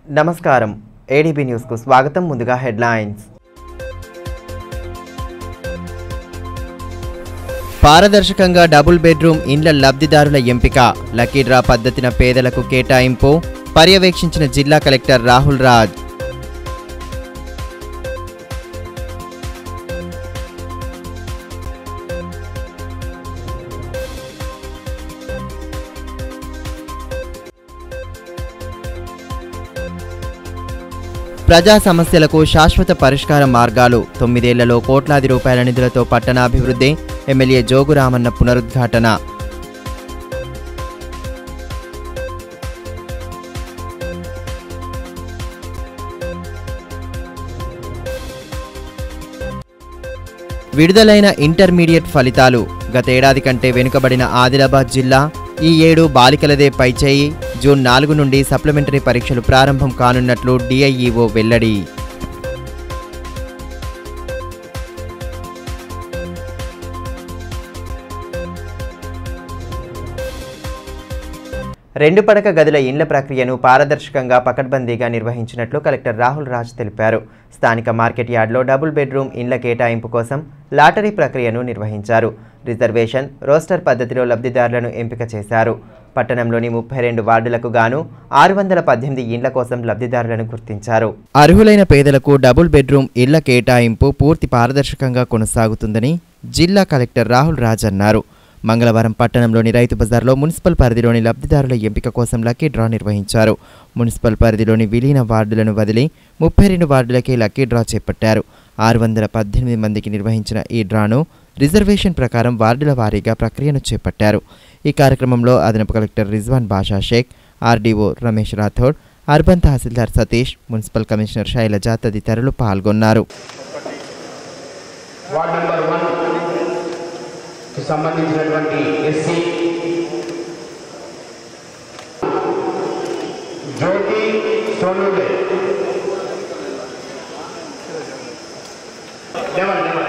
నమస్కారం ఏడీబీ న్యూస్కు స్వాగతం ముందుగా హెడ్లైన్స్ పారదర్శకంగా డబుల్ బెడ్రూమ్ ఇండ్ల లబ్ధిదారుల ఎంపిక లక్కీ డ్రా పద్ధతిన పేదలకు కేటాయింపు పర్యవేక్షించిన జిల్లా కలెక్టర్ రాహుల్ రాజ్ ప్రజా సమస్యలకు శాశ్వత పరిష్కార మార్గాలు తొమ్మిదేళ్లలో కోట్లాది రూపాయల నిధులతో పట్టణాభివృద్ధి ఎమ్మెల్యే జోగురామన్న పునరుద్ఘాటన విడుదలైన ఇంటర్మీడియట్ ఫలితాలు గతేడాది కంటే వెనుకబడిన ఆదిలాబాద్ జిల్లా ఈ ఏడు బాలికలదే పైచేయి జూన్ నాలుగు నుండి సప్లిమెంటరీ పరీక్షలు ప్రారంభం కానున్నట్లు డిఐఈఓ వెల్లడి రెండు పడక గదుల ఇండ్ల ప్రక్రియను పారదర్శకంగా పకడ్బందీగా నిర్వహించినట్లు కలెక్టర్ రాహుల్ రాజ్ తెలిపారు స్థానిక మార్కెట్ యార్డ్లో డబుల్ బెడ్రూమ్ ఇండ్ల కేటాయింపు కోసం లాటరీ ప్రక్రియను నిర్వహించారు రిజర్వేషన్ రోస్టర్ పద్ధతిలో లబ్ధిదారులను ఎంపిక చేశారు పట్టణంలోని ముప్పై రెండు వార్డులకు గాను ఆరు వందల పద్దెనిమిది ఇండ్ల కోసం లబ్ధిదారులను గుర్తించారు అర్హులైన పేదలకు డబుల్ బెడ్రూమ్ ఇళ్ల కేటాయింపు పూర్తి పారదర్శకంగా కొనసాగుతుందని జిల్లా కలెక్టర్ రాహుల్ రాజ్ అన్నారు మంగళవారం పట్టణంలోని రైతు బజార్లో మున్సిపల్ పరిధిలోని లబ్ధిదారుల ఎంపిక కోసం లక్కీ డ్రా నిర్వహించారు మున్సిపల్ పరిధిలోని విలీన వార్డులను వదిలి ముప్పై రెండు వార్డులకే లక్కీ డ్రా చేపట్టారు ఆరు వందల పద్దెనిమిది మందికి నిర్వహించిన ఈ డ్రాను రిజర్వేషన్ ప్రకారం వార్డుల వారీగా ప్రక్రియను చేపట్టారు ఈ కార్యక్రమంలో అదనపు collector Rizwan Basha Shaik RDO Ramesh Rathod urban tahsildar Satish municipal commissioner Shailaja తదితరులు పాల్గొన్నారు వార్డ్ నెంబర్ వన్ కి సంబంధించినటువంటి ఎస్సీ జ్యోతి సోనుడే లెవెన్ లెవెన్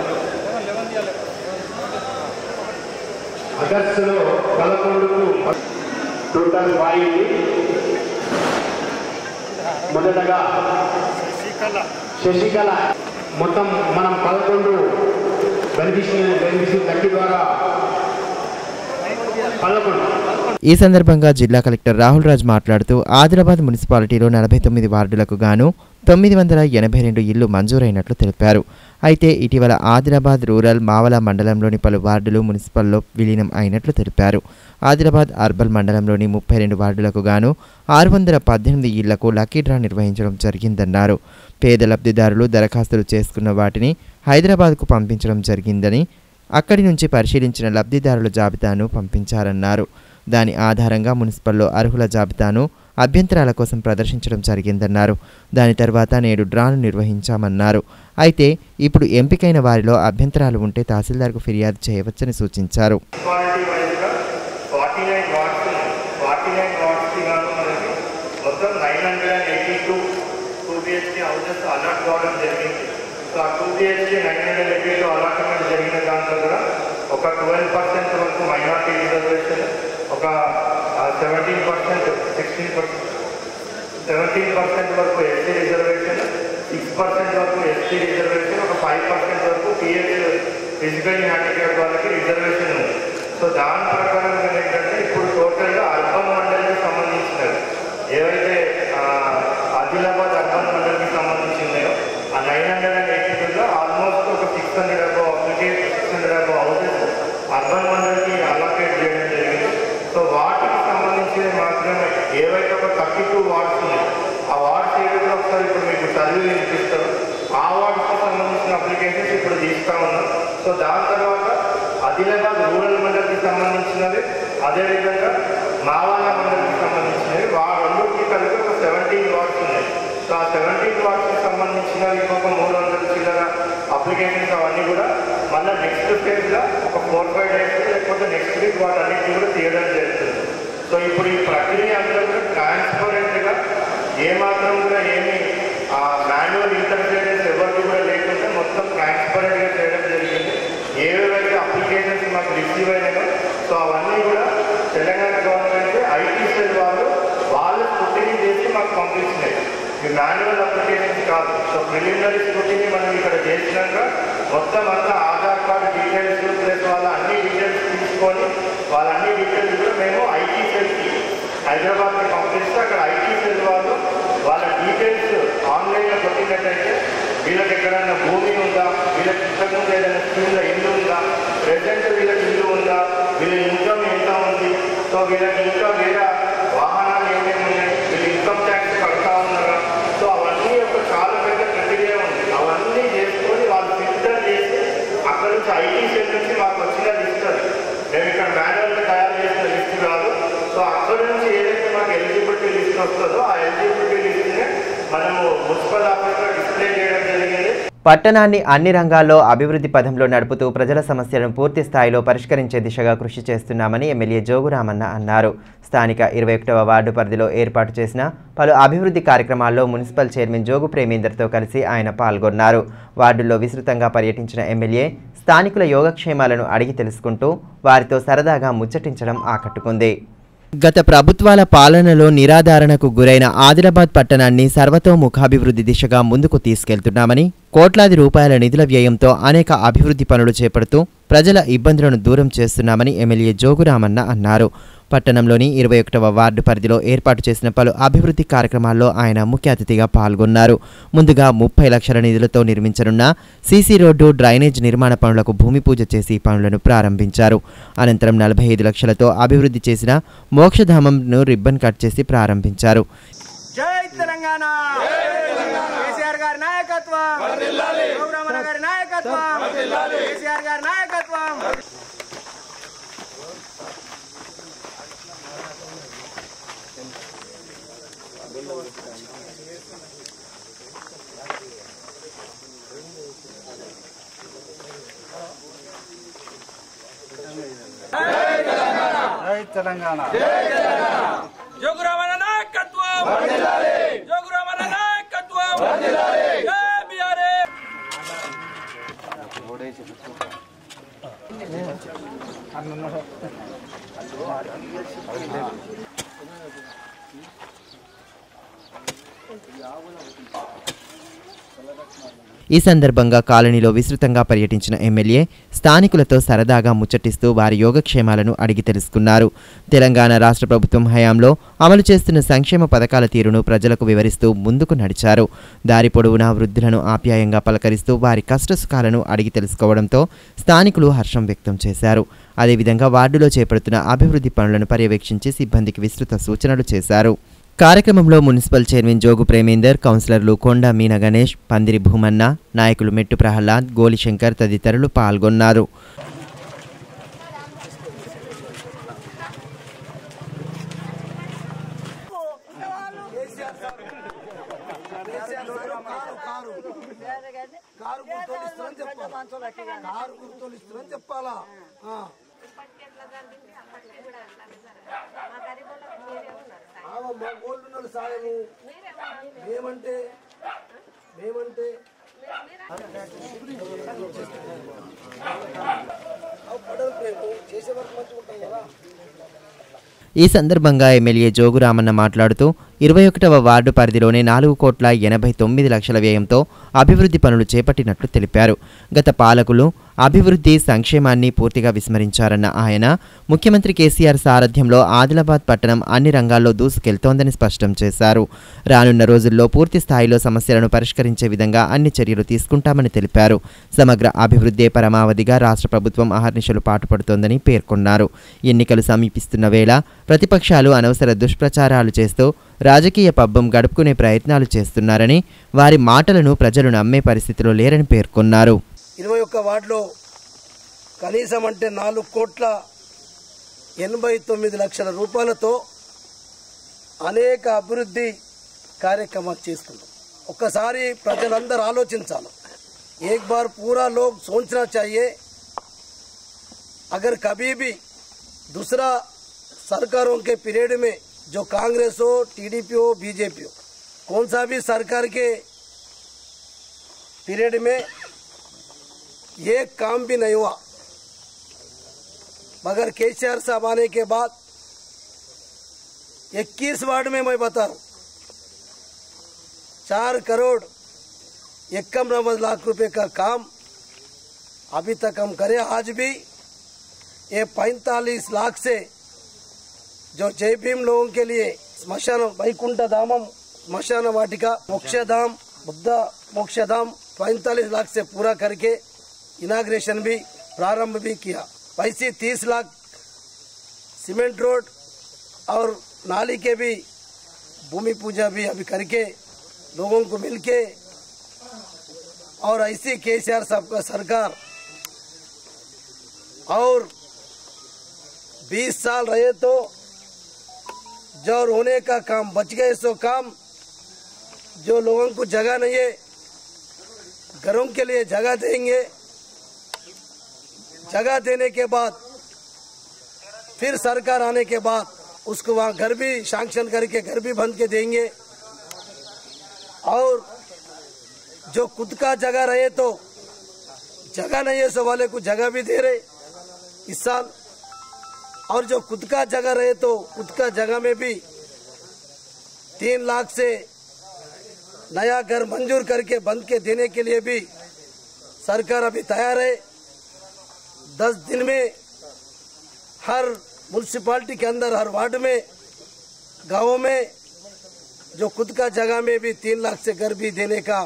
ఆగస్టులో పదకొండుకు టోటల్ వాయింది మొదటగా శశికళ మొత్తం మనం పదకొండు బెనిఫిషియరీ బెనిఫిషియరీ లక్కీ ద్వారా పదకొండు ఈ సందర్భంగా జిల్లా కలెక్టర్ రాహుల్ రాజ్ మాట్లాడుతూ ఆదిలాబాద్ మున్సిపాలిటీలో నలభై తొమ్మిది వార్డులకు గాను తొమ్మిది వందల ఎనభై రెండు ఇళ్లు మంజూరైనట్లు తెలిపారు అయితే ఇటీవల ఆదిలాబాద్ రూరల్ మావల మండలంలోని పలు వార్డులు మున్సిపల్లో విలీనం అయినట్లు తెలిపారు ఆదిలాబాద్ అర్బల్ మండలంలోని ముప్పై రెండు వార్డులకు గాను ఆరు వందల పద్దెనిమిది ఇళ్లకు లక్కీ డ్రా నిర్వహించడం జరిగిందన్నారు పేద లబ్ధిదారులు దరఖాస్తులు చేసుకున్న వాటిని హైదరాబాద్కు పంపించడం జరిగిందని అక్కడి నుంచి పరిశీలించిన లబ్ధిదారుల జాబితాను పంపించారన్నారు దాని ఆధారంగా మున్సిపల్లో అర్హుల జాబితాను అభ్యంతరాల కోసం ప్రదర్శించడం జరిగిందన్నారు దాని తర్వాత నేడు డ్రాను నిర్వహించామన్నారు అయితే ఇప్పుడు ఎంపికైన వారిలో అభ్యంతరాలు ఉంటే తహసీల్దార్కు ఫిర్యాదు చేయవచ్చని సూచించారు క్వాలిటీ వైజ్గా forty nine watts forty nine వాట్స్కి గాను మనకి మొత్తం nine hundred and eighty two two BHK houses allot కావడం జరిగింది సో ఆ two BHK nine hundred eighty two allotment జరిగిన దాంట్లో కూడా ఒక ట్వెల్వ్ పర్సెంట్ వరకు మైనార్టీ రిజర్వేషన్ ఒక seventeen percent sixteen percent seventeen percent వరకు ఎస్సీ రిజర్వేషన్ సిక్స్ పర్సెంట్ వరకు ఎస్టీ రిజర్వేషన్ ఒక ఫైవ్ పర్సెంట్ వరకు పిఎస్ ఫిజికల్ హ్యాండిక్యాప్ వాళ్ళకి రిజర్వేషన్ ఉంది సో దాని ప్రకారం ఏంటంటే ఇప్పుడు టోటల్గా అర్బన్ మండలికి సంబంధించినవి ఏవైతే ఆ, ఆదిలాబాద్ అర్బన్ మండలికి సంబంధించినాయో ఆ నైన్ హండ్రెడ్ అండ్ ఎయిటీ టూలో ఆల్మోస్ట్ ఒక సిక్స్ హండ్రెడ్ అబో అప్లికేషన్ సిక్స్ హండ్రెడ్ అబో హౌసెస్ అర్బన్ మండలికి అలొకేట్ చేయడం జరిగింది సో వాటికి సంబంధించి మాత్రమే ఏవైతే ఒక థర్టీ టూ వార్డ్స్ ఉన్నాయి ఆ వార్డ్స్ ఏవైతే ఒకసారి ఇప్పుడు మీకు చదివి వినిపిస్తారు ఆ వార్డ్స్కి సంబంధించిన అప్లికేషన్స్ ఇప్పుడు తీస్తా ఉన్నాం సో దాని తర్వాత ఆదిలాబాద్ రూరల్ మండలికి సంబంధించినవి అదేవిధంగా మావాల మండలికి సంబంధించినవి వా రెండుకి కలిపి ఒక సెవెంటీన్ వార్డ్స్ ఉన్నాయి సో ఆ సెవెంటీన్ వార్డ్స్కి సంబంధించినవి ఇంకొక మూడు వందల చిల్లర అప్లికేషన్స్ అవన్నీ కూడా మళ్ళీ నెక్స్ట్ స్టేజ్లో ఒక ఫోర్ ఫైవ్ డేస్ లేకపోతే నెక్స్ట్ వీక్ వాటన్నిటిని కూడా తీయడం జరుగుతుంది సో ఇప్పుడు ఈ ప్రక్రియ అంతా కూడా ట్రాన్స్పరెంట్గా ఏమాత్రం కూడా ఏమి మాన్యువల్ ఇంటర్ఫియరెన్స్ ఎవరికి కూడా లేకుండా మొత్తం ట్రాన్స్పరెంట్గా చేయడం జరిగింది ఏవేవైతే అప్లికేషన్స్ మాకు రిసీవ్ అయినాయో సో అవన్నీ కూడా తెలంగాణ గవర్నమెంట్ ఐటీ సెల్ వాళ్ళు వాళ్ళు స్క్రూటినీ చేసి మాకు పంపించినాయి ఈ మాన్యువల్ అప్లికేషన్స్ కాదు సో ప్రిలిమినరీ స్కూటీని మనం ఇక్కడ చేసినాక మొత్తం అంతా ఆధార్ కార్డు డీటెయిల్స్ ప్లస్ వాళ్ళ అన్ని డీటెయిల్స్ తీసుకొని వాళ్ళ అన్ని డీటెయిల్స్ కూడా మేము ఐటీ సెల్కి హైదరాబాద్కి పంపిస్తే అక్కడ ఐటీ సెల్ వాళ్ళు వాళ్ళ డీటెయిల్స్ ఆన్లైన్లో కొట్టినట్టయితే వీళ్ళకి ఎక్కడైనా భూమి ఉందా వీళ్ళకి ఇంతకుముందు ఏదైనా స్కూల్లో ఇల్లు ఉందా ప్రెసెంట్ వీళ్ళకి ఇల్లు ఉందా వీళ్ళ ఇన్కమ్ ఎంత ఉంది సో వీళ్ళకి ఇంకా వేరే వాహనాలు ఏమేమి ఉన్నాయి వీళ్ళు ఇన్కమ్ ట్యాక్స్ కడతా ఉన్నారా సో అవన్నీ ఒక చాలా పెద్ద ప్రక్రియ ఉంది అవన్నీ చేసుకొని వాళ్ళు ఫిల్టర్ చేసి అక్కడ నుంచి ఐటీ సెల్ నుంచి మాకు వచ్చిన లిస్ట్ అది మేము ఇక్కడ మాన్యువల్గా తయారు చేసిన లిస్ట్ కాదు సో అక్కడ నుంచి ఏదైతే మాకు ఎలిజిబిలిటీ లిస్ట్ వస్తుందో ఆ ఎలిజిబిలిటీ లిస్ట్ని మనము మున్సిపల్ ఆఫీస్లో డిస్ప్లే చేయడం జరిగింది పట్టణాన్ని అన్ని రంగాల్లో అభివృద్ధి పథంలో నడుపుతూ ప్రజల సమస్యలను పూర్తి స్థాయిలో పరిష్కరించే దిశగా కృషి చేస్తున్నామని ఎమ్మెల్యే జోగురామన్న అన్నారు స్థానిక ఇరవై ఒకటవ వార్డు పరిధిలో ఏర్పాటు చేసిన పలు అభివృద్ధి కార్యక్రమాల్లో మున్సిపల్ చైర్మన్ జోగు ప్రేమేందర్తో కలిసి ఆయన పాల్గొన్నారు వార్డుల్లో విస్తృతంగా పర్యటించిన ఎమ్మెల్యే స్థానికుల యోగక్షేమాలను అడిగి తెలుసుకుంటూ వారితో సరదాగా ముచ్చటించడం ఆకట్టుకుంది గత ప్రభుత్వాల పాలనలో నిరాధారణకు గురైన ఆదిలాబాద్ పట్టణాన్ని సర్వతోముఖాభివృద్ధి దిశగా ముందుకు తీసుకెళ్తున్నామని కోట్లాది రూపాయల నిధుల వ్యయంతో అనేక అభివృద్ధి పనులు చేపడుతూ ప్రజల ఇబ్బందులను దూరం చేస్తున్నామని ఎమ్మెల్యే జోగురామన్న అన్నారు పట్టణంలోని ఇరవై ఒకటవ వార్డు పరిధిలో ఏర్పాటు చేసిన పలు అభివృద్ధి కార్యక్రమాల్లో ఆయన ముఖ్య అతిథిగా పాల్గొన్నారు ముందుగా ముప్పై లక్షల నిధులతో నిర్మించనున్న సీసీ రోడ్డు డ్రైనేజ్ నిర్మాణ పనులకు భూమి పూజ చేసి పనులను ప్రారంభించారు అనంతరం నలభై ఐదు లక్షలతో అభివృద్ధి చేసిన మోక్షధామంను రిబ్బన్ కట్ చేసి ప్రారంభించారు జై తెలంగాణ కేసీఆర్ గారి నాయకత్వం రఘురామన్న గారి నాయకత్వం కేసీఆర్ గారి నాయకత్వం జోగురామన్న నాయకత్వం జోగురామన్న నాయకత్వం జై బీఆర్ఎస్ ఈ సందర్భంగా కాలనీలో విస్తృతంగా పర్యటించిన ఎమ్మెల్యే స్థానికులతో సరదాగా ముచ్చటిస్తూ వారి యోగక్షేమాలను అడిగి తెలుసుకున్నారు తెలంగాణ రాష్ట్ర ప్రభుత్వం హయాంలో అమలు చేస్తున్న సంక్షేమ పథకాల తీరును ప్రజలకు వివరిస్తూ ముందుకు నడిచారు దారి పొడవునా వృద్ధులను ఆప్యాయంగా పలకరిస్తూ వారి కష్టసుఖాలను అడిగి తెలుసుకోవడంతో స్థానికులు హర్షం వ్యక్తం చేశారు అదేవిధంగా వార్డులో చేపడుతున్న అభివృద్ధి పనులను పర్యవేక్షించి సిబ్బందికి విస్తృత సూచనలు చేశారు కార్యక్రమంలో మున్సిపల్ చైర్మన్ జోగు ప్రేమేందర్ కౌన్సిలర్లు కొండ మీన గణేష్ పందిరి భూమన్న నాయకులు మెట్టు ప్రహ్లాద్ గోలిశంకర్ తదితరులు పాల్గొన్నారు కారు గుర్తోలు ఇస్తారని చెప్పాలా కారు గుర్తోలు ఇస్తారని చెప్పాలా ఆ. ఆవ మా గోళ్ళు ఉన్నారు సాయము మేమంటే మేమంటే అవి పడదు ప్రేమ చేసే వరకు మంచిగా ఉంటాం కదా ఈ సందర్భంగా ఎమ్మెల్యే జోగురామన్న మాట్లాడుతూ ఇరవై ఒకటవ వార్డు పరిధిలోనే నాలుగు కోట్ల ఎనభై తొమ్మిది లక్షల వ్యయంతో అభివృద్ధి పనులు చేపట్టినట్లు తెలిపారు గత పాలకులు అభివృద్ధి సంక్షేమాన్ని పూర్తిగా విస్మరించారన్న ఆయన ముఖ్యమంత్రి కేసీఆర్ సారథ్యంలో ఆదిలాబాద్ పట్టణం అన్ని రంగాల్లో దూసుకెళ్తోందని స్పష్టం చేశారు రానున్న రోజుల్లో పూర్తి స్థాయిలో సమస్యలను పరిష్కరించే విధంగా అన్ని చర్యలు తీసుకుంటామని తెలిపారు సమగ్ర అభివృద్ధే పరమావధిగా రాష్ట్ర ప్రభుత్వం అహర్నిశలు పాటుపడుతోందని పేర్కొన్నారు ఎన్నికలు సమీపిస్తున్న వేళ ప్రతిపక్షాలు అనవసర దుష్ప్రచారాలు చేస్తూ రాజకీయ పబ్బం గడుపుకునే ప్రయత్నాలు చేస్తున్నారని వారి మాటలను ప్రజలు నమ్మే పరిస్థితిలో లేరని పేర్కొన్నారు ఇరవై ఒక్క వార్డులో కనీసం అంటే నాలుగు కోట్ల ఎనభై తొమ్మిది లక్షల రూపాయలతో అనేక అభివృద్ధి కార్యక్రమాలు చేస్తున్నాం ఒక్కసారి ప్రజలందరూ ఆలోచించాలి एक बार पूरा लोग सोचना चाहिए अगर कभी भी दूसरा सरकारों के पीरियड में जो कांग्रेस हो टीडीपी हो बीजेपी हो कौन सा भी सरकार के पीरियड में ये काम भी नहीं हुआ मगर केसीआर साहब आने के बाद 21 वार्ड में मैं बता रहा हूं चार करोड़ इक्यावन लाख रुपए का काम अभी तक हम करे आज भी ये पैंतालीस लाख से जो जय भीम लोगों के लिए स्मशान वैकुंठ धामम स्मशान वाटिका मोक्षधाम बुद्ध मोक्षधाम पैंतालीस लाख से पूरा करके इनाग्रेशन भी प्रारंभ भी किया वैसे तीस लाख सीमेंट रोड और नाली के भी भूमि पूजा भी अभी करके लोगों को मिलके और ऐसी केसीआर साहब का सरकार और 20 साल रहे तो जो रोने का काम बच गए सो काम जो लोगों को जगह नहीं है घरों के लिए जगह देंगे जगह देने के बाद फिर सरकार आने के बाद उसको वहाँ घर भी सैंक्शन करके घर भी बंद के देंगे और जो खुद का जगह रहे तो जगह नहीं है सो वाले को जगह भी दे रहे इस साल और जो खुद का जगह रहे तो खुद का जगह में भी तीन लाख से नया घर मंजूर करके बंद के देने के लिए भी सरकार अभी तैयार है दस दिन में हर म्यूनसिपालिटी के अंदर हर वार्ड में गांवों में जो खुद का जगह में भी तीन लाख से घर भी देने का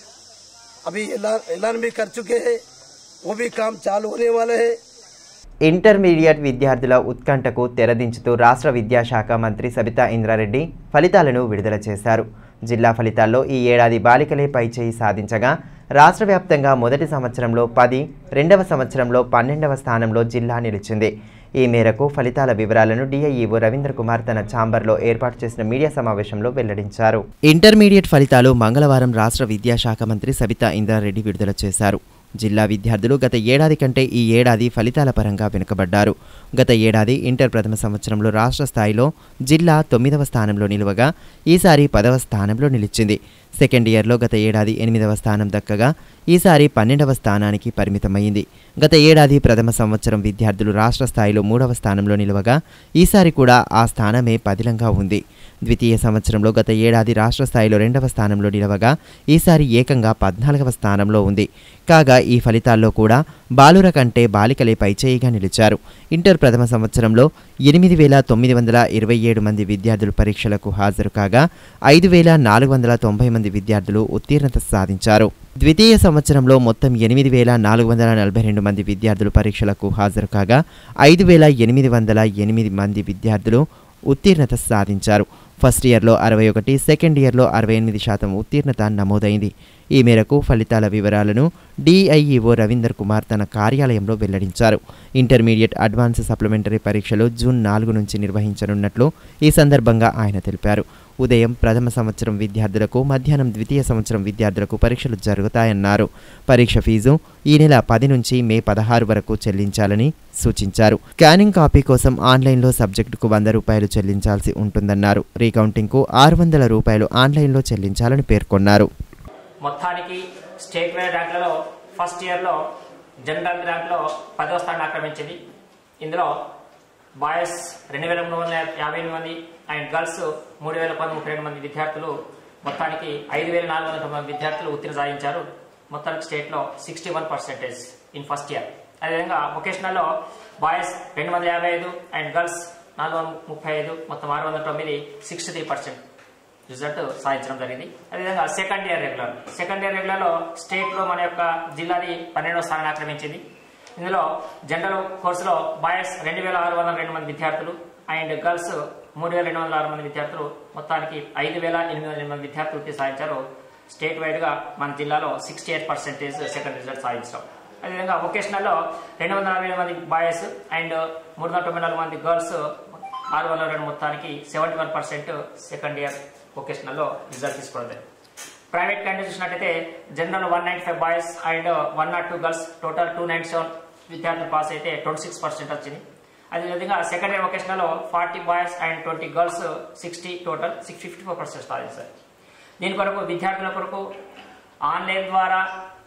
अभी ऐलान ऐलान भी कर चुके हैं वो भी काम चालू होने वाले हैं ఇంటర్మీడియట్ విద్యార్థుల ఉత్కంఠకు తెరదించుతూ రాష్ట్ర విద్యాశాఖ మంత్రి సబితా ఇంద్రారెడ్డి ఫలితాలను విడుదల చేశారు జిల్లా ఫలితాల్లో ఈ ఏడాది బాలికలే పైచేయి సాధించగా రాష్ట్ర వ్యాప్తంగా మొదటి సంవత్సరంలో పది రెండవ సంవత్సరంలో పన్నెండవ స్థానంలో జిల్లా నిలిచింది ఈ మేరకు ఫలితాల వివరాలను డిఐఈఓ రవీంద్ర కుమార్ తన ఛాంబర్లో ఏర్పాటు చేసిన మీడియా సమావేశంలో వెల్లడించారు ఇంటర్మీడియట్ ఫలితాలు మంగళవారం రాష్ట్ర విద్యాశాఖ మంత్రి సబితా ఇంద్రారెడ్డి విడుదల చేశారు జిల్లా విద్యార్థులు గత ఏడాది కంటే ఈ ఏడాది ఫలితాల పరంగా వెనుకబడ్డారు గత ఏడాది ఇంటర్ ప్రథమ సంవత్సరంలో రాష్ట్ర స్థాయిలో జిల్లా తొమ్మిదవ స్థానంలో నిలువగా ఈసారి పదవ స్థానంలో నిలిచింది సెకండ్ ఇయర్లో గత ఏడాది ఎనిమిదవ స్థానం దక్కగా ఈసారి పన్నెండవ స్థానానికి పరిమితమైంది గత ఏడాది ప్రథమ సంవత్సరం విద్యార్థులు రాష్ట్ర స్థాయిలో మూడవ స్థానంలో నిలవగా ఈసారి కూడా ఆ స్థానమే పదిలంగా ఉంది ద్వితీయ సంవత్సరంలో గత ఏడాది రాష్ట్ర స్థాయిలో రెండవ స్థానంలో నిలవగా ఈసారి ఏకంగా పద్నాలుగవ స్థానంలో ఉంది కాగా ఈ ఫలితాల్లో కూడా బాలుర కంటే బాలికలే పైచేయిగా నిలిచారు ఇంటర్ ప్రథమ సంవత్సరంలో ఎనిమిది వేల తొమ్మిది వందల ఇరవై ఏడు మంది విద్యార్థులు పరీక్షలకు హాజరు కాగా ఐదు వేల నాలుగు వందల తొంభై మంది విద్యార్థులు ఉత్తీర్ణత సాధించారు ద్వితీయ సంవత్సరంలో మొత్తం ఎనిమిది వేల నాలుగు వందల నలభై రెండు మంది విద్యార్థులు పరీక్షలకు హాజరు కాగా ఐదు వేల ఎనిమిది వందల ఎనిమిది మంది విద్యార్థులు ఉత్తీర్ణత సాధించారు ఫస్ట్ ఇయర్లో అరవై ఒకటి సెకండ్ ఇయర్లో అరవై ఎనిమిది శాతం ఉత్తీర్ణత నమోదైంది ఈ మేరకు ఫలితాల వివరాలను డిఐఈఓ రవీందర్ కుమార్ తన కార్యాలయంలో వెల్లడించారు ఇంటర్మీడియట్ అడ్వాన్స్ సప్లిమెంటరీ పరీక్షలు జూన్ నాలుగు నుంచి నిర్వహించనున్నట్లు ఈ సందర్భంగా ఆయన తెలిపారు ఉదయం ప్రథమ సంవత్సరం విద్యార్థులకు మధ్యాహ్నం ద్వితీయ సంవత్సరం విద్యార్థులకు పరీక్షలు జరుగుతాయన్నారు పరీక్ష ఫీజు ఈ నెల పది నుంచి మే పదహారు వరకు చెల్లించాలని సూచించారు స్కానింగ్ కాపీ కోసం ఆన్లైన్లో సబ్జెక్టుకు వంద రూపాయలు చెల్లించాల్సి ఉంటుందన్నారు రీకౌంటింగ్కు ఆరు వందల రూపాయలు ఆన్లైన్లో చెల్లించాలని పేర్కొన్నారు మొత్తానికి స్టేట్ వైడ్ ర్యాంకులలో ఫస్ట్ ఇయర్లో జనరల్ ర్యాంక్లో పదవ స్థానం ఆక్రమించింది ఇందులో బాయ్స్ రెండు వేల మూడు వందల యాభై ఎనిమిది మంది అండ్ గర్ల్స్ మూడు వేల పది ముప్పై రెండు మంది విద్యార్థులు మొత్తానికి ఐదు వేల నాలుగు వందల తొమ్మిది మంది విద్యార్థులు ఉత్తీర్ణ సాధించారు మొత్తానికి స్టేట్లో sixty one percentage in first year అదేవిధంగా వొకేషనల్లో బాయ్స్ రెండు వందల యాభై ఐదు అండ్ గర్ల్స్ నాలుగు వందల ముప్పై ఐదు మొత్తం ఆరు వందల తొమ్మిది సిక్స్టీ త్రీ పర్సెంట్ రిజల్ట్ సాధించడం జరిగింది అదేవిధంగా second year regular second year రెగ్యులర్లో స్టేట్లో మన యొక్క జిల్లాది పన్నెండవ స్థానాన్ని ఆక్రమించింది ఇందులో జనరల్ కోర్సులో బాయ్స్ రెండు వేల ఆరు వందల రెండు మంది విద్యార్థులు అండ్ గర్ల్స్ మూడు వేల రెండు వందల ఆరు మంది విద్యార్థులు మొత్తానికి ఐదు వేల ఎనిమిది వందల ఎనిమిది మంది విద్యార్థులు ఉత్తీర్ణ సాధించారు స్టేట్ వైడ్గా మన జిల్లాలో sixty eight percentage second result సాధించడం అదేవిధంగా వొకేషనల్లో రెండు వందల నలభై మంది బాయ్స్ అండ్ మూడు వందల తొంభై నాలుగు మంది గర్ల్స్ ఆరు వందల రెండు మొత్తానికి seventy one percent second year వొకేషనల్లో రిజల్ట్ తీసుకోవడం జరిగింది. ప్రైవేట్ క్యాండిడేట్ చూసినట్టయితే general one ninety five boys and one nought two girls total two ninety seven విద్యార్థులు పాస్ అయితే ట్వంటీ సిక్స్ పర్సెంట్ వచ్చింది అదేవిధంగా సెకండ్ ఇయర్ వొకేషనల్లో forty boys and twenty girls sixty total six fifty four percent సాధించారు దీని కొరకు విద్యార్థుల కొరకు ఆన్లైన్ ద్వారా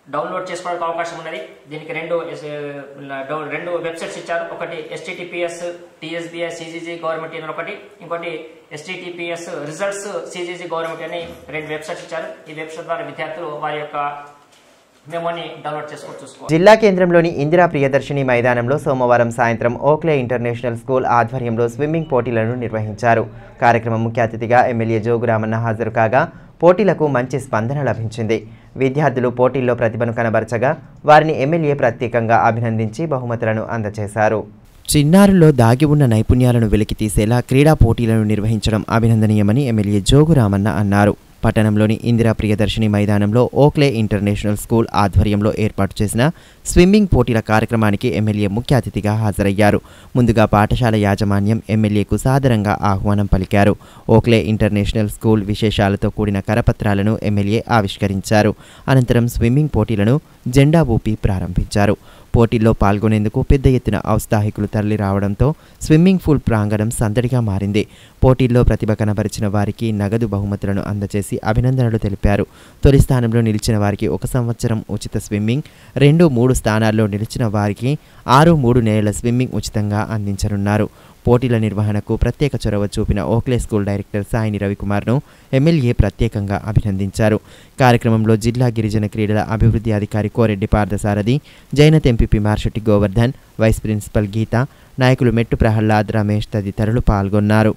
డౌన్లోడ్ చేసుకోవడానికి అవకాశం ఉన్నది దీనికి రెండు ఎస్- డౌ- రెండు వెబ్సైట్స్ ఇచ్చారు ఒకటి ఎస్టీటీపీఎస్ టీఎస్బీఐ సిజీజీ గవర్నమెంట్ అని ఒకటి ఇంకోటి ఎస్టీటీపీఎస్ రిజల్ట్స్ సిజీజీ గవర్నమెంట్ అని రెండు వెబ్సైట్స్ ఇచ్చారు ఈ వెబ్సైట్ ద్వారా విద్యార్థులు వారి యొక్క మెమోని డౌన్లోడ్ చేసుకొని చూసుకోవాలి జిల్లా కేంద్రంలోని ఇందిరా ప్రియదర్శిని మైదానంలో సోమవారం సాయంత్రం ఓక్లే ఇంటర్నేషనల్ స్కూల్ ఆధ్వర్యంలో స్విమ్మింగ్ పోటీలను నిర్వహించారు కార్యక్రమం ముఖ్య అతిథిగా ఎమ్మెల్యే జోగురామన్న హాజరు కాగా పోటీలకు మంచి స్పందన లభించింది విద్యార్థులు పోటీల్లో ప్రతిభను కనబరచగా వారిని ఎమ్మెల్యే ప్రత్యేకంగా అభినందించి బహుమతులను అందజేశారు చిన్నారుల్లో దాగి ఉన్న నైపుణ్యాలను వెలికితీసేలా క్రీడా పోటీలను నిర్వహించడం అభినందనీయమని ఎమ్మెల్యే జోగురామన్న అన్నారు పట్టణంలోని ఇందిరా ప్రియదర్శిని మైదానంలో ఓక్లే ఇంటర్నేషనల్ స్కూల్ ఆధ్వర్యంలో ఏర్పాటు చేసిన స్విమ్మింగ్ పోటీల కార్యక్రమానికి ఎమ్మెల్యే ముఖ్య అతిథిగా హాజరయ్యారు ముందుగా పాఠశాల యాజమాన్యం ఎమ్మెల్యేకు సాదరంగా ఆహ్వానం పలికారు ఓక్లే ఇంటర్నేషనల్ స్కూల్ విశేషాలతో కూడిన కరపత్రాలను ఎమ్మెల్యే ఆవిష్కరించారు అనంతరం స్విమ్మింగ్ పోటీలను జెండా ఊపి ప్రారంభించారు పోటీల్లో పాల్గొనేందుకు పెద్ద ఎత్తున ఔత్సాహికులు తరలి రావడంతో స్విమ్మింగ్ పూల్ ప్రాంగణం సందడిగా మారింది పోటీల్లో ప్రతిభ కనబరిచిన వారికి నగదు బహుమతులను అందజేసి అభినందనలు తెలిపారు తొలి స్థానంలో నిలిచిన వారికి ఒక సంవత్సరం ఉచిత స్విమ్మింగ్ రెండు మూడు స్థానాల్లో నిలిచిన వారికి ఆరు మూడు నెలల స్విమ్మింగ్ ఉచితంగా అందించనున్నారు పోటీల నిర్వహణకు ప్రత్యేక చొరవ చూపిన ఓక్లే స్కూల్ డైరెక్టర్ సాయిని రవికుమార్ను ఎమ్మెల్యే ప్రత్యేకంగా అభినందించారు కార్యక్రమంలో జిల్లా గిరిజన క్రీడల అభివృద్ధి అధికారి Koreddy Parthasarathi Jainath MPP Marshetti Govardhan vice principal Geetha నాయకులు మెట్టు ప్రహ్లాద్ రమేష్ తదితరులు పాల్గొన్నారు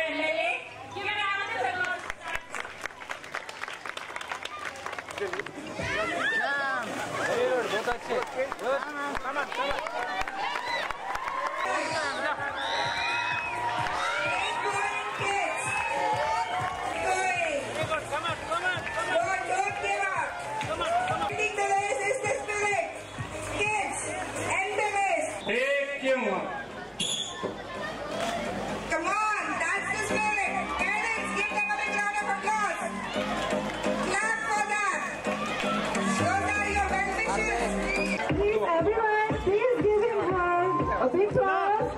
Come on, that's the spirit. Parents, give them a big round of applause. Clap for that. Those are your well wishes. Please, everyone, please give him a, a big applause.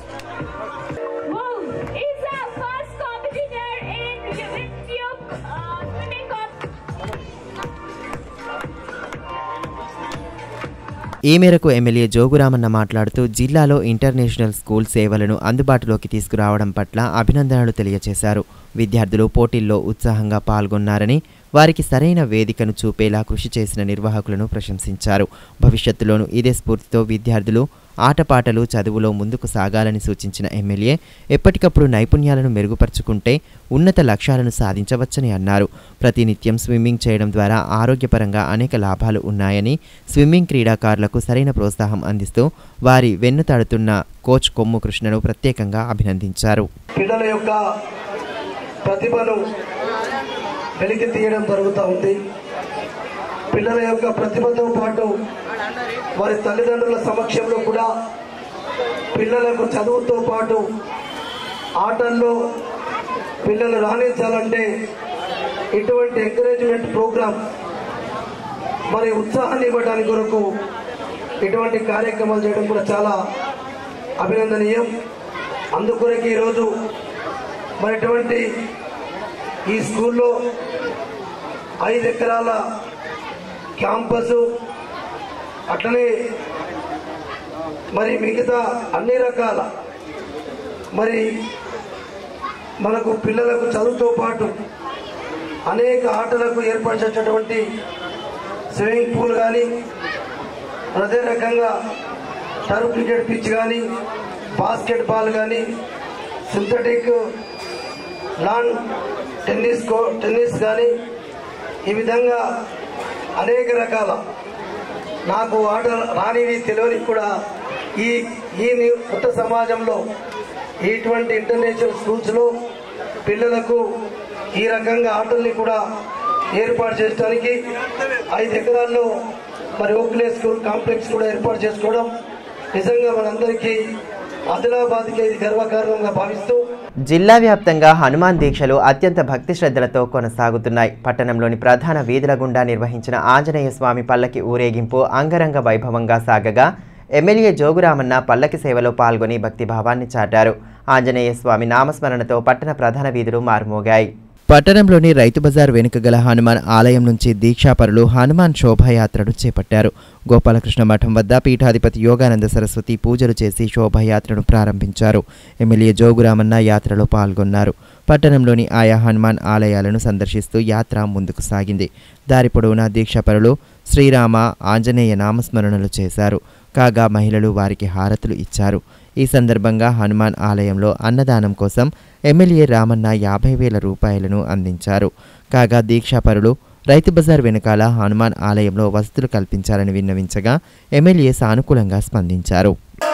Wolf is the first competitor in Video uh, swimming competition. ఈ మేరకు MLA Jogu Ramanna మాట్లాడుతూ జిల్లాలో international school సేవలను అందుబాటులోకి తీసుకురావడం పట్ల అభినందనలు తెలియజేశారు విద్యార్థులు పోటీల్లో ఉత్సాహంగా పాల్గొన్నారని వారికి సరైన వేదికను చూపేలా కృషి చేసిన నిర్వాహకులను ప్రశంసించారు భవిష్యత్తులోనూ ఇదే స్ఫూర్తితో విద్యార్థులు ఆటపాటలు చదువులో ముందుకు సాగాలని సూచించిన ఎమ్మెల్యే ఎప్పటికప్పుడు నైపుణ్యాలను మెరుగుపరుచుకుంటే ఉన్నత లక్ష్యాలను సాధించవచ్చని అన్నారు ప్రతినిత్యం స్విమ్మింగ్ చేయడం ద్వారా ఆరోగ్యపరంగా అనేక లాభాలు ఉన్నాయని స్విమ్మింగ్ క్రీడాకారులకు సరైన ప్రోత్సాహం అందిస్తూ వారి వెన్నుతాడుతున్న కోచ్ కొమ్ము కృష్ణను ప్రత్యేకంగా అభినందించారు పిల్లల యొక్క ప్రతిభను వెలికి తీయడం జరుగుతూ ఉంది పిల్లల యొక్క ప్రతిభతో పాటు వారి తల్లిదండ్రుల సమక్షంలో కూడా పిల్లలకు చదువుతో పాటు ఆటల్లో పిల్లలు రాణించాలంటే ఇటువంటి ఎంకరేజ్మెంట్ ప్రోగ్రాం మరి ఉత్సాహాన్ని ఇవ్వడానికి కొరకు ఇటువంటి కార్యక్రమాలు చేయడం కూడా చాలా అభినందనీయం అందుకొరకు ఈరోజు మరి ఇటువంటి ఈ స్కూల్లో ఐదు ఎకరాల క్యాంపసు అట్లనే మరి మిగతా అన్ని రకాల మరి మనకు పిల్లలకు చదువుతో పాటు అనేక ఆటలకు ఏర్పరిచేటటువంటి స్విమ్మింగ్ పూల్ కానీ అదే రకంగా టర్ఫ్ క్రికెట్ పిచ్ కానీ బాస్కెట్ బాల్ కానీ సింథటిక్ లాన్ టెన్నిస్ కో టెన్నిస్ కానీ ఈ విధంగా అనేక రకాల నాకు ఆట రానివి తెలియని కూడా ఈ ఈ ని- కొత్త సమాజంలో ఇటువంటి ఇంటర్నేషనల్ స్కూల్స్లో పిల్లలకు ఈ రకంగా ఆటల్ని కూడా ఏర్పాటు చేయడానికి ఐదు ఎకరాల్లో మరి ఓక్లే స్కూల్ కాంప్లెక్స్ కూడా ఏర్పాటు చేసుకోవడం నిజంగా మనందరికీ ఆదిలాబాద్కి ఇది గర్వకారణంగా భావిస్తూ జిల్లా వ్యాప్తంగా హనుమాన్ దీక్షలు అత్యంత భక్తి శ్రద్ధలతో కొనసాగుతున్నాయి పట్టణంలోని ప్రధాన వీధుల గుండా నిర్వహించిన ఆంజనేయ స్వామి పల్లకి ఊరేగింపు అంగరంగ వైభవంగా సాగగా ఎమ్మెల్యే జోగురామన్న పల్లకి సేవలో పాల్గొని భక్తిభావాన్ని చాటారు ఆంజనేయ స్వామి నామస్మరణతో పట్టణ ప్రధాన వీధులు మారుమోగాయి పట్టణంలోని రైతు బజార్ వెనుక గల హనుమాన్ ఆలయం నుంచి దీక్షాపరులు హనుమాన్ శోభాయాత్రను చేపట్టారు గోపాలకృష్ణ మఠం వద్ద పీఠాధిపతి యోగానంద సరస్వతి పూజలు చేసి శోభాయాత్రను ప్రారంభించారు ఎమ్మెల్యే జోగురామన్న యాత్రలో పాల్గొన్నారు పట్టణంలోని ఆయా హనుమాన్ ఆలయాలను సందర్శిస్తూ యాత్ర ముందుకు సాగింది దారి పొడవునా దీక్షాపరులు శ్రీరామ ఆంజనేయ నామస్మరణలు చేశారు కాగా మహిళలు వారికి హారతులు ఇచ్చారు ఈ సందర్భంగా హనుమాన్ ఆలయంలో అన్నదానం కోసం ఎమ్మెల్యే రామన్న యాభై వేల రూపాయలను అందించారు కాగా దీక్షాపరులు రైతు బజార్ వెనుకాల హనుమాన్ ఆలయంలో వసతులు కల్పించాలని విన్నవించగా ఎమ్మెల్యే సానుకూలంగా స్పందించారు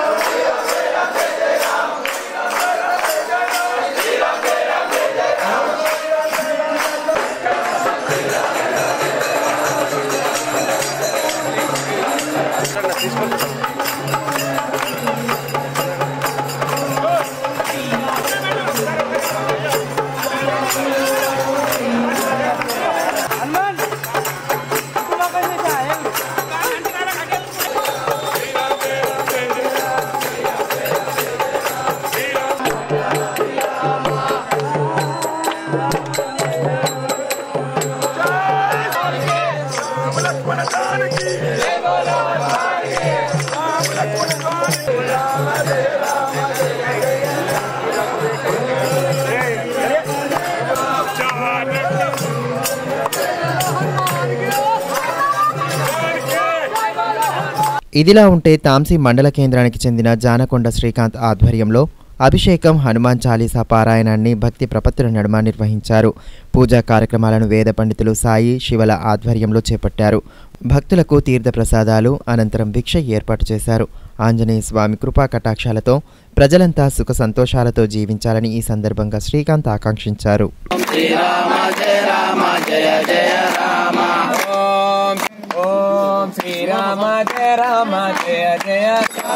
ఇదిలా ఉంటే తాంసీ మండల కేంద్రానికి చెందిన జానకొండ శ్రీకాంత్ ఆధ్వర్యంలో అభిషేకం హనుమాన్ చాలీసా పారాయణాన్ని భక్తి ప్రపత్తుల నడుమ నిర్వహించారు పూజా కార్యక్రమాలను వేద పండితులు సాయి శివల ఆధ్వర్యంలో చేపట్టారు భక్తులకు తీర్థ ప్రసాదాలు అనంతరం భిక్ష ఏర్పాటు చేశారు ఆంజనేయ స్వామి కృపా కటాక్షాలతో ప్రజలంతా సుఖ సంతోషాలతో జీవించాలని ఈ సందర్భంగా శ్రీకాంత్ ఆకాంక్షించారు ఓం శ్రీరామ జయ రామ జయ జయ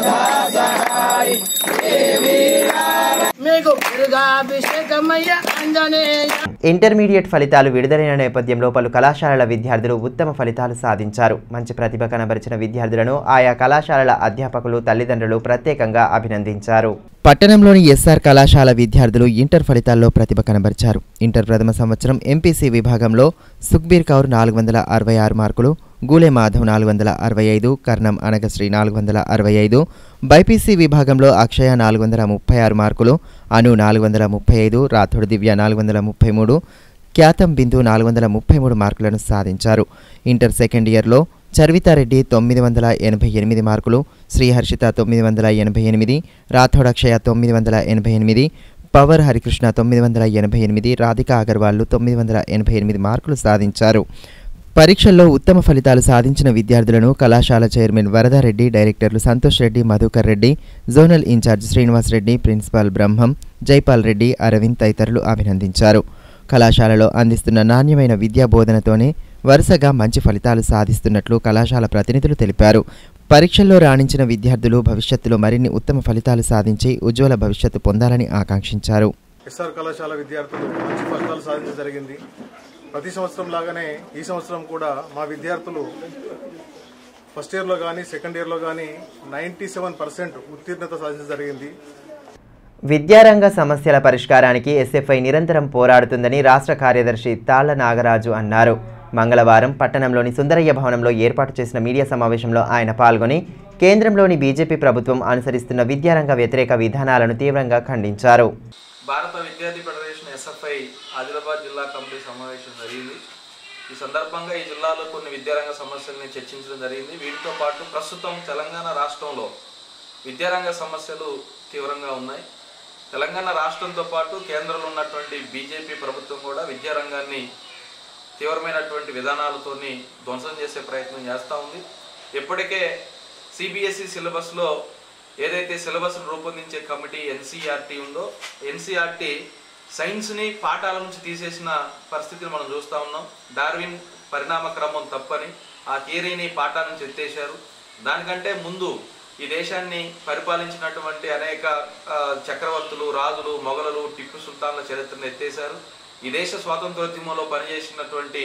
మీకు బిరుదాభిషేకమయ్య అంజనేయ ఇంటర్మీడియట్ ఫలితాలు విడుదలైన నేపథ్యంలో పలు కళాశాలల విద్యార్థులు ఉత్తమ ఫలితాలు సాధించారు మంచి ప్రతిభ కనబరిచిన విద్యార్థులను ఆయా కళాశాలల అధ్యాపకులు తల్లిదండ్రులు ప్రత్యేకంగా అభినందించారు పట్టణంలోని ఎస్ఆర్ కళాశాల విద్యార్థులు ఇంటర్ ఫలితాల్లో ప్రతిభ కనబరిచారు ఇంటర్ ప్రథమ సంవత్సరం ఎంపీసీ విభాగంలో సుఖ్బీర్ కౌర్ నాలుగు వందల అరవై ఆరు మార్కులు గూలే మాధవ్ నాలుగు వందల అరవై ఐదు కర్ణం అనగశ్రీ నాలుగు వందల అరవై ఐదు బైపీసీ విభాగంలో అక్షయ నాలుగు వందల ముప్పై ఆరు మార్కులు అను నాలుగు వందల ముప్పై ఐదు రాథోడ్ దివ్య నాలుగు వందల ముప్పై మూడు ఖ్యాతం బిందు నాలుగు వందల ముప్పై మూడు మార్కులను సాధించారు ఇంటర్ సెకండ్ ఇయర్లో చర్వితారెడ్డి తొమ్మిది వందల ఎనభై ఎనిమిది మార్కులు శ్రీహర్షిత తొమ్మిది వందల ఎనభై ఎనిమిది రాథోడ్ అక్షయ తొమ్మిది వందల ఎనభై ఎనిమిది పవర్ హరికృష్ణ తొమ్మిది వందల ఎనభై ఎనిమిది రాధికా అగర్వాళ్లు తొమ్మిది వందల ఎనభై ఎనిమిది మార్కులు సాధించారు పరీక్షల్లో ఉత్తమ ఫలితాలు సాధించిన విద్యార్థులను కళాశాల చైర్మన్ వరదారెడ్డి డైరెక్టర్లు Santosh Reddy Madhukar Reddy zonal in charge Srinivas Reddy principal Brahmam Jaipal Reddy Arvind తదితరులు అభినందించారు కళాశాలలో అందిస్తున్న నాణ్యమైన విద్యా బోధనతోనే వరుసగా మంచి ఫలితాలు సాధిస్తున్నట్లు కళాశాల ప్రతినిధులు తెలిపారు పరీక్షల్లో రాణించిన విద్యార్థులు భవిష్యత్తులో మరిన్ని ఉత్తమ ఫలితాలు సాధించి ఉజ్వల భవిష్యత్తు పొందాలని ఆకాంక్షించారు ఎస్ఆర్ కళాశాల విద్యార్థులు మంచి ఫలితాలు సాధించడం జరిగింది ప్రతి సంవత్సరం లాగానే ఈ సంవత్సరం కూడా మా విద్యార్థులు ఫస్ట్ ఇయర్లో కానీ సెకండ్ ఇయర్లో కానీ నైంటీ సెవెన్ పర్సెంట్ ఉత్తీర్ణత సాధించడం జరిగింది విద్యారంగ సమస్యల పరిష్కారానికి ఎస్ఎఫ్ఐ నిరంతరం పోరాడుతుందని రాష్ట్ర కార్యదర్శి తాళ్ల నాగరాజు అన్నారు మంగళవారం పట్టణంలోని సుందరయ్య భవనంలో ఏర్పాటు చేసిన మీడియా సమావేశంలో ఆయన పాల్గొని కేంద్రంలోని బీజేపీ ప్రభుత్వం అనుసరిస్తున్న విద్యారంగ వ్యతిరేక విధానాలను తీవ్రంగా ఖండించారు భారత విద్యార్థి ఫెడరేషన్ ఎస్ఎఫ్ఐ ఆదిలాబాద్ జిల్లా కమిటీ సమావేశం జరిగింది ఈ సందర్భంగా ఈ జిల్లాలో కొన్ని విద్యారంగ సమస్యల్ని చర్చించడం జరిగింది వీటితో పాటు ప్రస్తుతం తెలంగాణ రాష్ట్రంలో విద్యారంగ సమస్యలు తీవ్రంగా ఉన్నాయి తెలంగాణ రాష్ట్రంతో పాటు కేంద్రంలో ఉన్నటువంటి బీజేపీ ప్రభుత్వం కూడా విద్యారంగాన్ని తీవ్రమైనటువంటి విధానాలతోని ధ్వంసం చేసే ప్రయత్నం చేస్తూ ఉంది ఇప్పటికే సిబిఎస్ఈ సిలబస్లో ఏదైతే సిలబస్ రూపొందించే కమిటీ ఎన్సీఆర్టీ ఉందో ఎన్సీఆర్టీ సైన్స్ని పాఠాల నుంచి తీసేసిన పరిస్థితిని మనం చూస్తూ ఉన్నాం డార్విన్ పరిణామ క్రమం తప్పని ఆ థియరీని పాఠాల నుంచి ఎత్తేశారు దానికంటే ముందు ఈ దేశాన్ని పరిపాలించినటువంటి అనేక ఆ, చక్రవర్తులు రాజులు మొఘలులు టిప్పు సుల్తాన్ల చరిత్రను ఎత్తేశారు ఈ దేశ స్వాతంత్రోద్యమంలో పనిచేసినటువంటి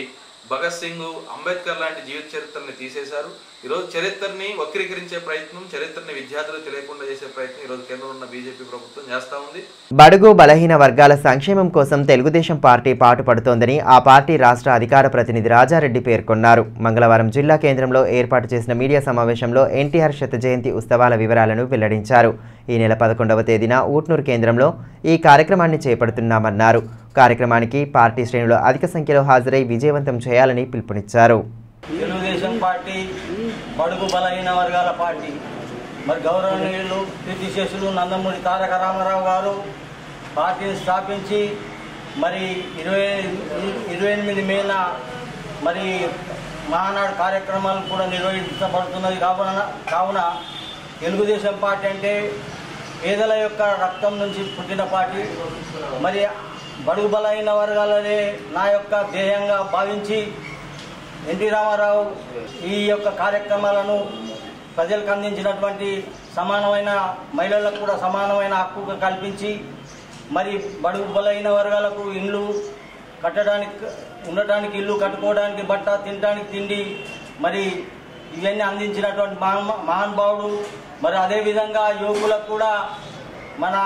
భగత్ సింగ్ అంబేద్కర్ లాంటి జీవిత చరిత్రని తీసేశారు ఈరోజు చరిత్రని వక్రీకరించే ప్రయత్నం చరిత్రని విద్యార్థులకు తెలియకుండా చేసే ప్రయత్నం ఈరోజు కేంద్రంలో ఉన్న బీజేపీ ప్రభుత్వం చేస్తూ ఉంది బడుగు బలహీన వర్గాల సంక్షేమం కోసం తెలుగుదేశం పార్టీ పాటుపడుతోందని ఆ పార్టీ రాష్ట్ర అధికార ప్రతినిధి రాజారెడ్డి పేర్కొన్నారు మంగళవారం జిల్లా కేంద్రంలో ఏర్పాటు చేసిన మీడియా సమావేశంలో ఎన్టీఆర్ శత జయంతి ఉత్సవాల వివరాలను వెల్లడించారు ఈ నెల పదకొండవ తేదీన ఊట్నూరు కేంద్రంలో ఈ కార్యక్రమాన్ని చేపడుతున్నామన్నారు కార్యక్రమానికి పార్టీ శ్రేణులు అధిక సంఖ్యలో హాజరై విజయవంతం చేయాలని పిలుపునిచ్చారు తెలుగుదేశం పార్టీ బడుగు బలహీన వర్గాల పార్టీ మరి గౌరవనీయులు కీర్తిశేషులు నందమూరి తారక రామారావు గారు పార్టీని స్థాపించి మరి ఇరవై ఇరవై ఎనిమిది మేన మరి మహానాడు కార్యక్రమాలు కూడా నిర్వహించబడుతున్నది కావున కావున తెలుగుదేశం పార్టీ అంటే పేదల యొక్క రక్తం నుంచి పుట్టిన పార్టీ మరి బడుగు బలహీన వర్గాలనే నా యొక్క ధ్యేయంగా భావించి ఎన్టీ రామారావు ఈ యొక్క కార్యక్రమాలను ప్రజలకు అందించినటువంటి సమానమైన మహిళలకు కూడా సమానమైన హక్కు కల్పించి మరి బడుగు బలైన వర్గాలకు ఇండ్లు కట్టడానికి ఉండటానికి ఇల్లు కట్టుకోవడానికి బట్ట తినడానికి తిండి మరి ఇవన్నీ అందించినటువంటి మహా మహానుభావుడు మరి అదేవిధంగా యువకులకు కూడా మన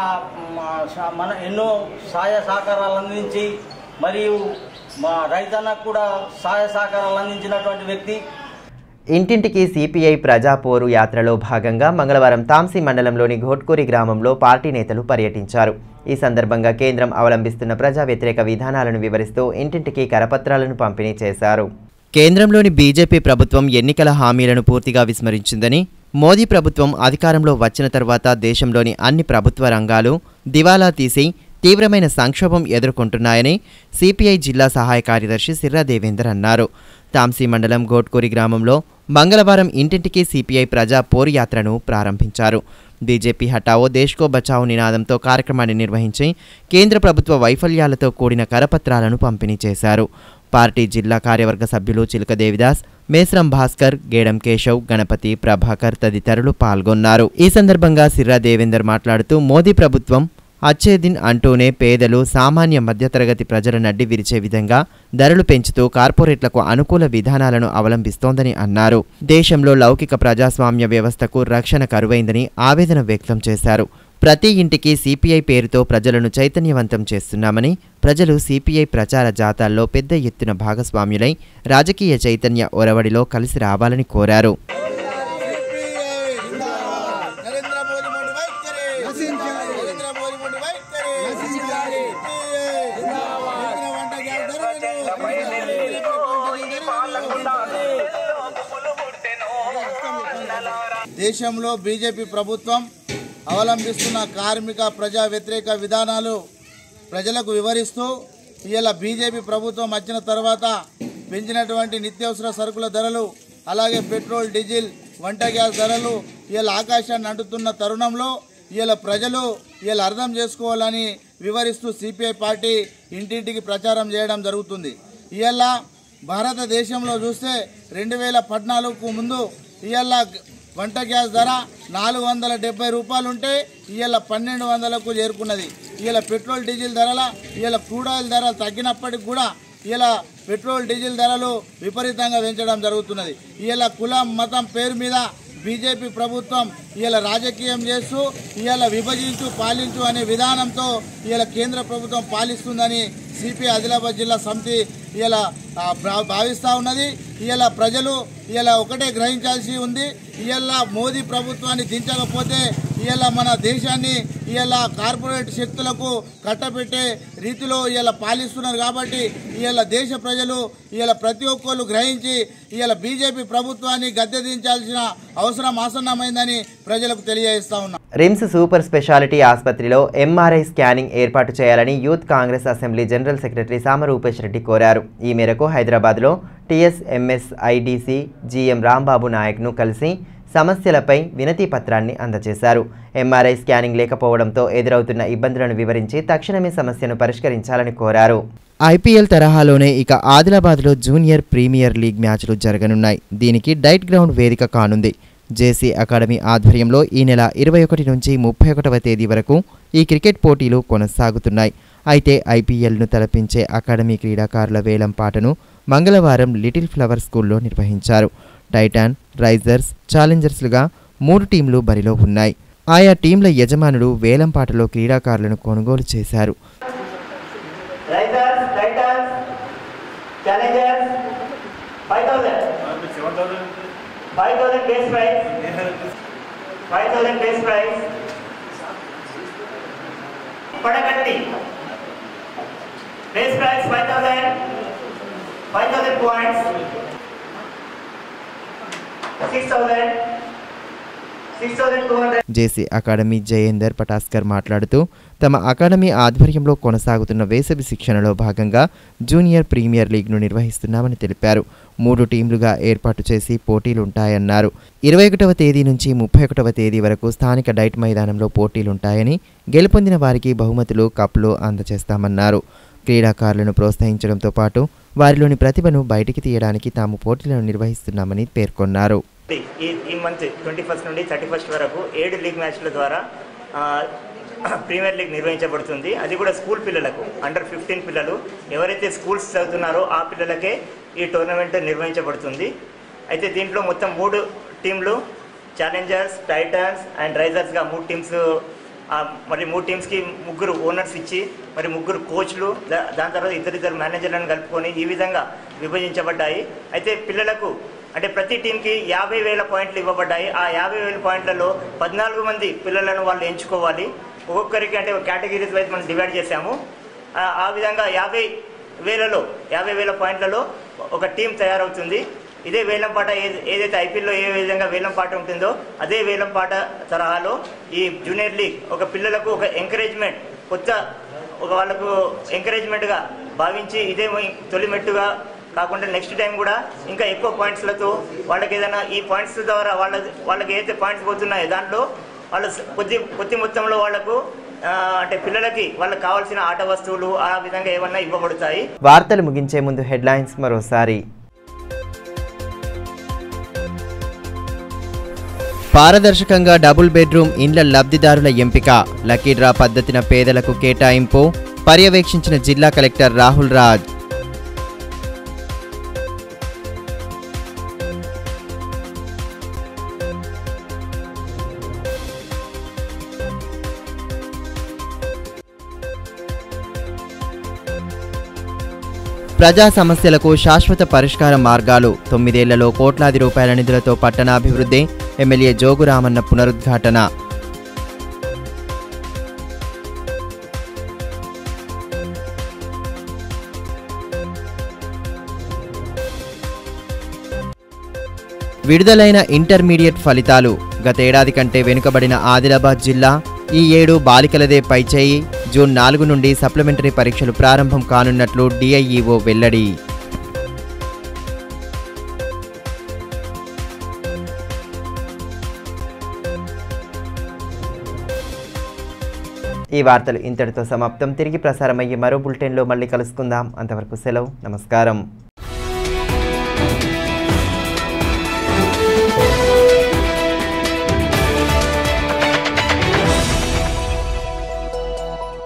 మన ఎన్నో సహాయ సహకారాలు అందించి మరియు మా రైతన్నకు కూడా సహాయ సహకారాలు అందించినటువంటి వ్యక్తి ఇంటింటికి సిపిఐ ప్రజాపోరు యాత్రలో భాగంగా మంగళవారం తాంసీ మండలంలోని ఘోట్కూరి గ్రామంలో పార్టీ నేతలు పర్యటించారు ఈ సందర్భంగా కేంద్రం అవలంబిస్తున్న ప్రజా వ్యతిరేక విధానాలను వివరిస్తూ ఇంటింటికి కరపత్రాలను పంపిణీ చేశారు కేంద్రంలోని బీజేపీ ప్రభుత్వం ఎన్నికల హామీలను పూర్తిగా విస్మరించిందని మోదీ ప్రభుత్వం అధికారంలో వచ్చిన తర్వాత దేశంలోని అన్ని ప్రభుత్వ రంగాలు దివాలా తీసి తీవ్రమైన సంక్షోభం ఎదుర్కొంటున్నాయని సిపిఐ జిల్లా సహాయ కార్యదర్శి సిర్రా దేవేందర్ అన్నారు తాంసీ మండలం గోట్కూరి గ్రామంలో మంగళవారం ఇంటింటికి సిపిఐ ప్రజా పోరు యాత్రను ప్రారంభించారు బీజేపీ హటావో దేశ్కో బచావో నినాదంతో కార్యక్రమాన్ని నిర్వహించి కేంద్ర ప్రభుత్వ వైఫల్యాలతో కూడిన కరపత్రాలను పంపిణీ చేశారు పార్టీ జిల్లా కార్యవర్గ సభ్యులు చిలక దేవిదాస్ మేస్రం భాస్కర్ గేడం కేశవ్ గణపతి ప్రభాకర్ తదితరులు పాల్గొన్నారు ఈ సందర్భంగా సిర్రా దేవేందర్ మాట్లాడుతూ మోదీ ప్రభుత్వం అచ్చేదిన్ అంటూనే పేదలు సామాన్య మధ్యతరగతి ప్రజల నడ్డి విరిచే విధంగా ధరలు పెంచుతూ కార్పొరేట్లకు అనుకూల విధానాలను అవలంబిస్తోందని అన్నారు దేశంలో లౌకిక ప్రజాస్వామ్య వ్యవస్థకు రక్షణ కరువైందని ఆవేదన వ్యక్తం చేశారు ప్రతి ఇంటికి సిపిఐ పేరుతో ప్రజలను చైతన్యవంతం చేస్తున్నామని ప్రజలు సిపిఐ ప్రచార జాతాల్లో పెద్ద ఎత్తున భాగస్వామ్యులై రాజకీయ చైతన్య ఒరవడిలో కలిసి రావాలని కోరారు దేశంలో బీజేపీ ప్రభుత్వం అవలంబిస్తున్న కార్మిక ప్రజా వ్యతిరేక విధానాలు ప్రజలకు వివరిస్తూ ఇవాళ బీజేపీ ప్రభుత్వం వచ్చిన తర్వాత పెంచినటువంటి నిత్యావసర సరుకుల ధరలు అలాగే పెట్రోల్ డీజిల్ వంట గ్యాస్ ధరలు ఇవాళ ఆకాశాన్ని అంటుతున్న తరుణంలో ఇవాళ ప్రజలు ఇవాళ అర్థం చేసుకోవాలని వివరిస్తూ సిపిఐ పార్టీ ఇంటింటికి ప్రచారం చేయడం జరుగుతుంది ఇవాళ భారతదేశంలో చూస్తే రెండు వేల పద్నాలుగుకు ముందు ఇవాళ వంట గ్యాస్ ధర నాలుగు వందల డెబ్బై రూపాయలు ఉంటే ఇవాళ పన్నెండు వందలకు చేరుకున్నది ఇవాళ పెట్రోల్ డీజిల్ ధరల ఇవాళ క్రూడ్ ఆయిల్ ధరలు తగ్గినప్పటికి కూడా ఇలా పెట్రోల్ డీజిల్ ధరలు విపరీతంగా పెంచడం జరుగుతున్నది ఇలా కులం మతం పేరు మీద బీజేపీ ప్రభుత్వం ఇలా రాజకీయం చేస్తూ ఇవాళ విభజించు పాలించు అనే విధానంతో ఇవాళ కేంద్ర ప్రభుత్వం పాలిస్తుందని సిపిఐ ఆదిలాబాద్ జిల్లా సమితి ఇలా భావిస్తూ ఉన్నది ఇవాళ ప్రజలు ఇలా ఒకటే గ్రహించాల్సి ఉంది ఇవాళ మోదీ ప్రభుత్వాన్ని దించకపోతే ఇవాళ మన దేశాన్ని ఇవాళ కార్పొరేట్ శక్తులకు కట్టబెట్టే రీతిలో ఇవాళ పాలిస్తున్నారు కాబట్టి ఇవాళ దేశ ప్రజలు ఇవాళ ప్రతి ఒక్కరు గ్రహించి ఇవాళ బీజేపీ ప్రభుత్వాన్ని గద్దె దించాల్సిన అవసరం ఆసన్నమైందని ప్రజలకు తెలియజేస్తా ఉన్నాం రిమ్స్ సూపర్ స్పెషాలిటీ ఆసుపత్రిలో ఎంఆర్ఐ స్కానింగ్ ఏర్పాటు చేయాలని youth Congress assembly general secretary Sama Rupesh Reddy కోరారు ఈ మేరకు హైదరాబాద్లో టీఎస్ఎంఎస్ ఐడీసీ జీఎం రాంబాబు నాయక్ను కలిసి సమస్యలపై వినతి పత్రాన్ని అందజేశారు ఎంఆర్ఐ స్కానింగ్ లేకపోవడంతో ఎదురవుతున్న ఇబ్బందులను వివరించి తక్షణమే సమస్యను పరిష్కరించాలని కోరారు ఐపీఎల్ తరహాలోనే ఇక ఆదిలాబాద్లో జూనియర్ ప్రీమియర్ లీగ్ మ్యాచ్లు జరగనున్నాయి దీనికి డైట్ గ్రౌండ్ వేదిక కానుంది జేసీ అకాడమీ ఆధ్వర్యంలో ఈ నెల ఇరవై ఒకటి నుంచి ముప్పై ఒకటవ తేదీ వరకు ఈ క్రికెట్ పోటీలు కొనసాగుతున్నాయి అయితే ఐపీఎల్ను తలపించే అకాడమీ క్రీడాకారుల వేలం పాటను మంగళవారం లిటిల్ ఫ్లవర్ స్కూల్లో నిర్వహించారు టైటాన్ రైజర్స్ ఛాలెంజర్స్లుగా మూడు టీంలు బరిలో ఉన్నాయి ఆయా టీంల యజమానులు వేలంపాటలో క్రీడాకారులను కొనుగోలు చేశారు Writers Titans Challengers five thousand five thousand base price five thousand base price పడగట్టి base price five thousand five thousand points six thousand six thousand two hundred JC academy Jayender Pataskar మాట్లాడుతూ తమ అకాడమీ ఆధ్వర్యంలో కొనసాగుతున్న వేసవి శిక్షణలో భాగంగా జూనియర్ ప్రీమియర్ లీగ్ను నిర్వహిస్తున్నామని తెలిపారు మూడు టీంలుగా ఏర్పాటు చేసి పోటీలుంటాయన్నారు ఇరవై ఒకటవ తేదీ నుంచి ముప్పై ఒకటవ తేదీ వరకు స్థానిక డైట్ మైదానంలో పోటీలుంటాయని గెలుపొందిన వారికి బహుమతులు కప్లు అందజేస్తామన్నారు క్రీడాకారులను ప్రోత్సహించడంతో పాటు వారిలోని ప్రతిభను బయటికి తీయడానికి తాము పోటీలను నిర్వహిస్తున్నామని పేర్కొన్నారు ఈ ఈ మంత్ ట్వంటీ ఫస్ట్ నుండి థర్టీ ఫస్ట్ వరకు ఏడు లీగ్ మ్యాచ్ల ద్వారా ఆ, ప్రీమియర్ లీగ్ నిర్వహించబడుతుంది అది కూడా స్కూల్ పిల్లలకు అండర్ ఫిఫ్టీన్ పిల్లలు ఎవరైతే స్కూల్స్ చదువుతున్నారో ఆ పిల్లలకే ఈ టోర్నమెంట్ నిర్వహించబడుతుంది అయితే దీంట్లో మొత్తం మూడు టీంలు ఛాలెంజర్స్ టైటన్స్ అండ్ రైజర్స్గా మూడు టీమ్స్ మరి మూడు టీమ్స్కి ముగ్గురు ఓనర్స్ ఇచ్చి మరి ముగ్గురు కోచ్లు దా- దాని తర్వాత ఇద్దరిద్దరు మేనేజర్లను కలుపుకొని ఈ విధంగా విభజించబడ్డాయి అయితే పిల్లలకు అంటే ప్రతి టీంకి యాభై వేల పాయింట్లు ఇవ్వబడ్డాయి ఆ యాభై వేల పాయింట్లలో పద్నాలుగు మంది పిల్లలను వాళ్ళు ఎంచుకోవాలి ఒక్కొక్కరికి అంటే కేటగిరీస్ వైజ్ మనం డివైడ్ చేశాము ఆ ఆ విధంగా యాభై వేలలో యాభై వేల పాయింట్లలో ఒక టీం తయారవుతుంది ఇదే వేలంపాట ఏ- ఏదైతే ఐపీఎల్లో ఏ విధంగా వేలంపాట ఉంటుందో అదే వేలంపాట తరహాలో ఈ జూనియర్ లీగ్ ఒక పిల్లలకు ఒక ఎంకరేజ్మెంట్ కొత్త ఒక వాళ్ళకు ఎంకరేజ్మెంట్గా భావించి ఇదే మొ- తొలి మెట్టుగా కాకుండా నెక్స్ట్ టైం కూడా ఇంకా ఎక్కువ పాయింట్స్లతో వాళ్ళకి ఏదైనా ఈ పాయింట్స్ ద్వారా వాళ్ళ వాళ్ళకి ఏదైతే పాయింట్స్ పోతున్నాయో దాంట్లో వాళ్ళు స- కొద్ది కొద్ది మొత్తంలో వాళ్ళకు ఆ, అంటే పిల్లలకి వాళ్ళకి కావాల్సిన ఆట వస్తువులు ఆ విధంగా ఏమన్నా ఇవ్వబడతాయి వార్తలు ముగించే ముందు హెడ్లైన్స్ మరోసారి పారదర్శకంగా డబుల్ బెడ్రూమ్ ఇండ్ల లబ్ధిదారుల ఎంపిక లక్కీ డ్రా పద్ధతిన పేదలకు కేటాయింపు పర్యవేక్షించిన జిల్లా కలెక్టర్ రాహుల్ రాజ్ ప్రజా సమస్యలకు శాశ్వత పరిష్కార మార్గాలు తొమ్మిదేళ్లలో కోట్లాది రూపాయల నిధులతో పట్టణాభివృద్ధి ఎమ్మెల్యే జోగురామన్న పునరుద్ఘాటన విడుదలైన ఇంటర్మీడియట్ ఫలితాలు గతేడాది కంటే వెనుకబడిన ఆదిలాబాద్ జిల్లా ఈ ఏడు బాలికలదే పైచేయి జూన్ నాలుగు నుండి సప్లిమెంటరీ పరీక్షలు ప్రారంభం కానున్నట్లు డిఐఈఓ వెల్లడి ఈ వార్తలు ఇంతటితో సమాప్తం తిరిగి ప్రసారమయ్యే మరో బులెటిన్లో మళ్ళీ కలుసుకుందాం అంతవరకు సెలవు నమస్కారం